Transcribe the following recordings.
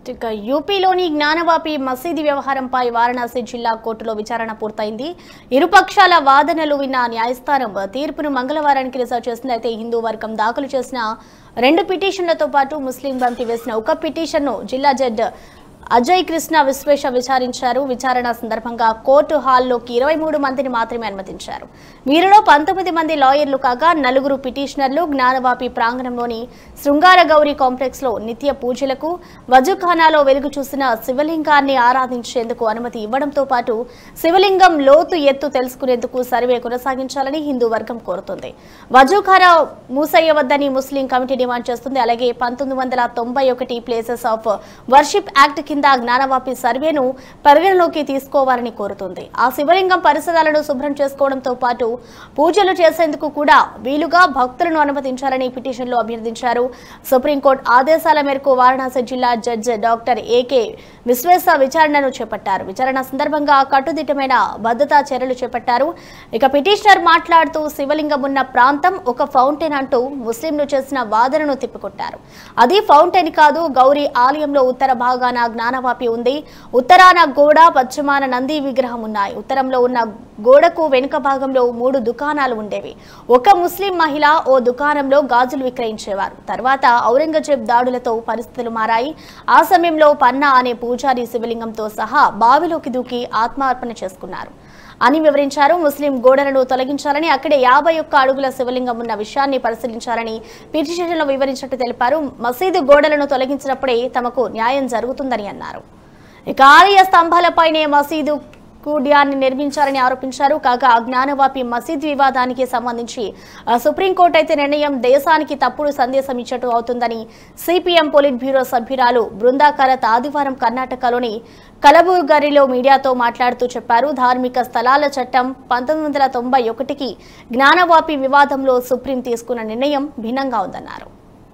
ఇక యూపీలోని జ్ఞానవాపి మసీదు వ్యవహారంపై వారణాసి జిల్లా కోర్టులో విచారణ పూర్తయింది ఇరుపక్షాల వాదనలు విన్న న్యాయస్థానం తీర్పును మంగళవారానికి రిజర్వ్ చేసింది అయితే హిందూ వర్గం దాఖలు చేసిన రెండు పిటిషన్లతో పాటు ముస్లిం బంతి వేసిన ఒక పిటిషన్ను జిల్లా జడ్జ్ అజయ్ కృష్ణ విశ్వేష విచారించారు విచారణ సందర్భంగా కోర్టు హాల్లోకి ఇరవై మూడు మందిని మాత్రమే అనుమతించారు వీరిలో పంతొమ్మిది మంది లాయర్లు కాగా నలుగురు పిటిషనర్లు జ్ఞానవాపి ప్రాంగణంలోని శృంగార గౌరీ కాంప్లెక్స్ లో నిత్య పూజలకు వజుఖానాలో వెలుగు చూసిన శివలింగాన్ని ఆరాధించేందుకు అనుమతి ఇవ్వడంతో పాటు శివలింగం లోతు ఎత్తు తెలుసుకునేందుకు సర్వే కొనసాగించాలని హిందూ వర్గం కోరుతుంది వజూఖానా మూసేయవద్దని ముస్లిం కమిటీ డిమాండ్ చేస్తుంది అలాగే పంతొమ్మిది వందల తొంభై ఒకటి ప్లేసెస్ ఆఫ్ వర్షిప్ యాక్ట్ కింద జ్ఞానవాపి సర్వేను పరిగణలోకి తీసుకోవాలని కోరుతుంది ఆ శివలింగం పరిసరాలను శుభ్రం చేసుకోవడంతో పాటు పూజలు చేసేందుకు కూడా వీలుగా భక్తులను అనుమతించాలని పిటిషన్లో అభ్యర్థించారు సుప్రీంకోర్టు ఆదేశాల మేరకు వారణాసి జిల్లా జడ్జి డాక్టర్ ఏకే విశ్వేశ విచారణను చేపట్టారు విచారణ సందర్భంగా కట్టుదిట్టమైన భద్రతా చర్యలు చేపట్టారు ఇక పిటిషనర్ మాట్లాడుతూ శివలింగం ఉన్న ప్రాంతం ఒక ఫౌంటైన్ అంటూ ముస్లింలు చేసిన వాదనను తిప్పికొట్టారు అది ఫౌంటైన్ కాదు గౌరీ ఆలయంలో ఉత్తర భాగాన జ్ఞానవాపి ఉంది ఉత్తరాన గోడ పశ్చిమాన నంది విగ్రహం ఉన్నాయి ఉత్తరంలో ఉన్న గోడకు వెనుక భాగంలో మూడు దుకాణాలు ఉండేవి ఒక ముస్లిం మహిళ ఓ దుకాణంలో గాజులు విక్రయించేవారు తర్వాత ఔరంగజేబ్ దాడులతో పరిస్థితులు మారాయి ఆ సమయంలో పన్నా అనే పూజారి శివలింగంతో సహా బావిలోకి దూకి ఆత్మార్పణ చేసుకున్నారు అని వివరించారు ముస్లిం గోడలను తొలగించాలని అక్కడే యాభై ఒక్క అడుగుల శివలింగం ఉన్న విషయాన్ని పరిశీలించాలని పిటిషన్లో వివరించినట్టు తెలిపారు మసీదు గోడలను తొలగించినప్పుడే తమకు న్యాయం జరుగుతుందని అన్నారు ఇక ఆలయ స్తంభాలపైనే మసీదు కూడ్యాన్ని నిర్మించారని ఆరోపించారు కాగా జ్ఞానవాపి మసీద్ వివాదానికి సంబంధించి ఆ, సుప్రీంకోర్టు అయితే నిర్ణయం దేశానికి తప్పుడు సందేశం ఇచ్చట్టు అవుతుందని సిపిఎం పోలిట్ బ్యూరో సభ్యురాలు బృందాకరత్ ఆదివారం కర్ణాటకలోని కలబుర్గరిలో మీడియాతో మాట్లాడుతూ చెప్పారు ధార్మిక స్థలాల చట్టం పంతొమ్మిది వందల తొంభై ఒకటికి జ్ఞానవాపి వివాదంలో సుప్రీం తీసుకున్న నిర్ణయం భిన్నంగా ఉందన్నారు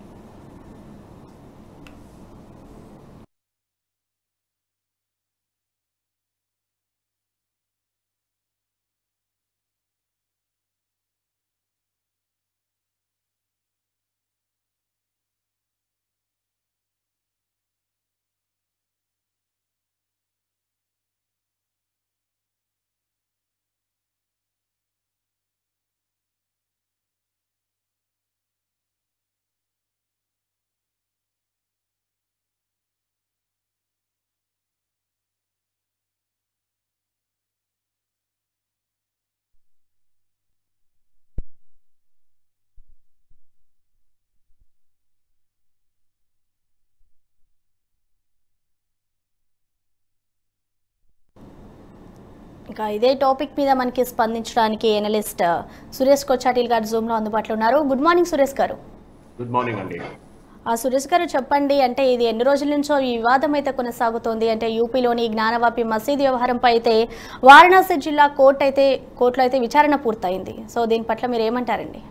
ఇంకా ఇదే టాపిక్ మీద మనకి స్పందించడానికి ఎనలిస్ట్ సురేష్ కొచ్చాటిల్ గారు జూమ్లో అందుబాటులో ఉన్నారు గుడ్ మార్నింగ్ సురేష్ గారు గుడ్ మార్నింగ్ అండి ఆ సురేష్ గారు చెప్పండి అంటే ఇది ఎన్ని రోజుల నుంచో ఈ వివాదం అయితే కొనసాగుతోంది అంటే యూపీలోని జ్ఞానవాపి మసీద్ వ్యవహారంపై అయితే వారణాసి జిల్లా కోర్టు అయితే కోర్టులో అయితే విచారణ పూర్తయింది సో దీని పట్ల మీరు ఏమంటారండి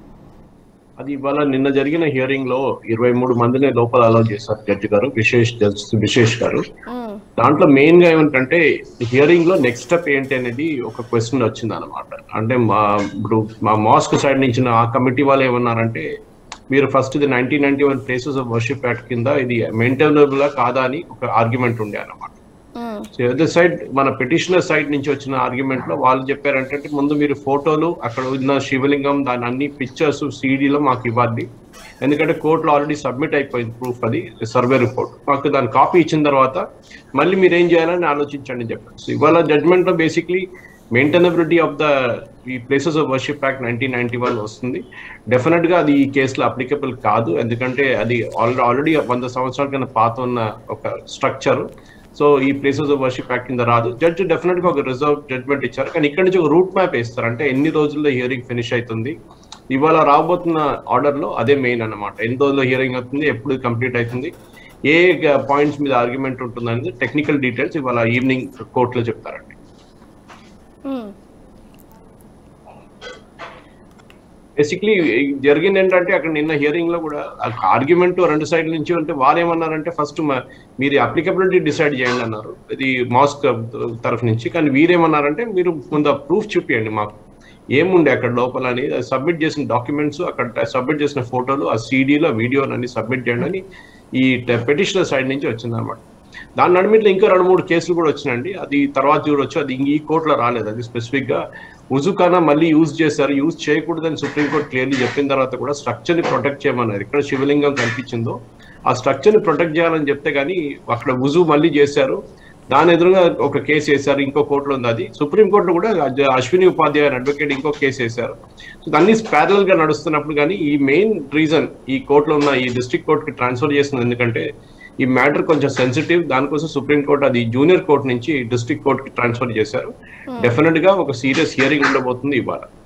అది ఇవాళ నిన్న జరిగిన హియరింగ్ లో ఇరవై మూడు మందిని లోపల అలౌ చేశారు జడ్జి గారు విశేష్ జడ్జ్ విశేష్ గారు మ్మ్. దాంట్లో మెయిన్ గా ఏమంటే హియరింగ్ లో నెక్స్ట్ స్టెప్ ఏంటి అనేది ఒక క్వశ్చన్ వచ్చింది అనమాట అంటే మా ఇప్పుడు మా మాస్క్ సైడ్ నుంచి ఆ కమిటీ వాళ్ళు ఏమన్నారంటే మీరు ఫస్ట్ ఇది nineteen ninety one places of worship act కింద ఇది మెయింటైనబుల్ కాదా అని ఒక ఆర్గ్యుమెంట్ ఉండే అనమాట మ్మ్. సో అదర్ సైడ్ మన పిటిషనర్ సైడ్ నుంచి వచ్చిన ఆర్గ్యుమెంట్ లో వాళ్ళు చెప్పారంటే ముందు మీరు ఫోటోలు అక్కడ ఉన్న శివలింగం దాని అన్ని పిక్చర్స్ సీడీలో మాకు ఇవ్వాలి ఎందుకంటే కోర్టులో ఆల్రెడీ సబ్మిట్ అయిపోయింది ప్రూఫ్ అది సర్వే రిపోర్ట్ మాకు దాని కాపీ ఇచ్చిన తర్వాత మళ్ళీ మీరు ఏం చేయాలని ఆలోచించండి అని చెప్పారు సో ఇవాళ జడ్జ్మెంట్ లో బేసిక్లీ మెయింటైనబిలిటీ ఆఫ్ ద ఈ places of worship act nineteen ninety one వస్తుంది డెఫినెట్ గా అది ఈ కేసులో అప్లికబుల్ కాదు ఎందుకంటే అది ఆల్రెడీ ఆల్రెడీ వంద సంవత్సరాల కింద పాత ఉన్న ఒక స్ట్రక్చర్ సో ఈ ప్లేసెస్ ఆఫ్ వర్షిప్ యాక్ట్ కింద రాదు జడ్జ్ డెఫినెట్ గా ఒక రిజర్వ్ జడ్జ్మెంట్ ఇచ్చారు కానీ ఇక్కడ నుంచి ఒక రూట్ మ్యాప్ వేస్తారు అంటే ఎన్ని రోజుల్లో హియరింగ్ ఫినిష్ అవుతుంది ఇవాళ రాబోతున్న ఆర్డర్ లో అదే మెయిన్ అన్నమాట ఎన్ని రోజుల్లో హియరింగ్ అవుతుంది ఎప్పుడు కంప్లీట్ అవుతుంది ఏ పాయింట్స్ మీద ఆర్గ్యుమెంట్ ఉంటుంది అనేది టెక్నికల్ డీటెయిల్స్ ఇవాళ ఈవినింగ్ కోర్టులో చెప్తారండి మ్మ్. బేసిక్లీ జరిగింది ఏంటంటే అక్కడ నిన్న హియరింగ్ లో కూడా ఆర్గ్యుమెంట్ రెండు సైడ్ నుంచి అంటే వారు ఏమన్నారంటే ఫస్ట్ మీరు అప్లికబిలిటీ డిసైడ్ చేయండి అన్నారు ఇది మాస్క్ తరఫు నుంచి కానీ వీరేమన్నారంటే మీరు ముందు ప్రూఫ్ చూపియండి మాకు ఏముండే అక్కడ లోపల అని సబ్మిట్ చేసిన డాక్యుమెంట్స్ అక్కడ సబ్మిట్ చేసిన ఫోటోలు ఆ సీడీలో వీడియో అన్ని సబ్మిట్ చేయండి అని ఈ పెటిషనర్ సైడ్ నుంచి వచ్చింది అనమాట దాని నడిమిట్లో ఇంకా రెండు మూడు కేసులు కూడా వచ్చినాయండి అది తర్వాత చూడొచ్చు అది ఈ కోర్టులో రాలేదు అది స్పెసిఫిక్ గా ఉజుకానా మళ్ళీ యూజ్ చేశారు యూజ్ చేయకూడదని సుప్రీంకోర్టు క్లియర్లీ చెప్పిన తర్వాత కూడా స్ట్రక్చర్ ని ప్రొటెక్ట్ చేయమన్నారు ఎక్కడ శివలింగం కనిపించిందో ఆ స్ట్రక్చర్ ని ప్రొటెక్ట్ చేయాలని చెప్తే కానీ అక్కడ ఉజు మళ్ళీ చేశారు దాని ఎదురుగా ఒక కేసు వేశారు ఇంకో కోర్టులో ఉంది అది సుప్రీంకోర్టులో కూడా అజ- అశ్విని ఉపాధ్యాయ అడ్వకేట్ ఇంకో కేసు వేశారు సో అన్ని ప్యారల్ గా నడుస్తున్నప్పుడు కానీ ఈ మెయిన్ రీజన్ ఈ కోర్టులో ఉన్న ఈ డిస్ట్రిక్ట్ కోర్టుకి ట్రాన్స్ఫర్ చేస్తుంది ఎందుకంటే ఈ మ్యాటర్ కొంచెం సెన్సిటివ్ దానికోసం సుప్రీంకోర్టు అది జూనియర్ కోర్టు నుంచి డిస్ట్రిక్ట్ కోర్టుకి ట్రాన్స్ఫర్ చేశారు డెఫినెట్ గా ఒక సీరియస్ హియరింగ్ ఉండబోతుంది ఇవాళ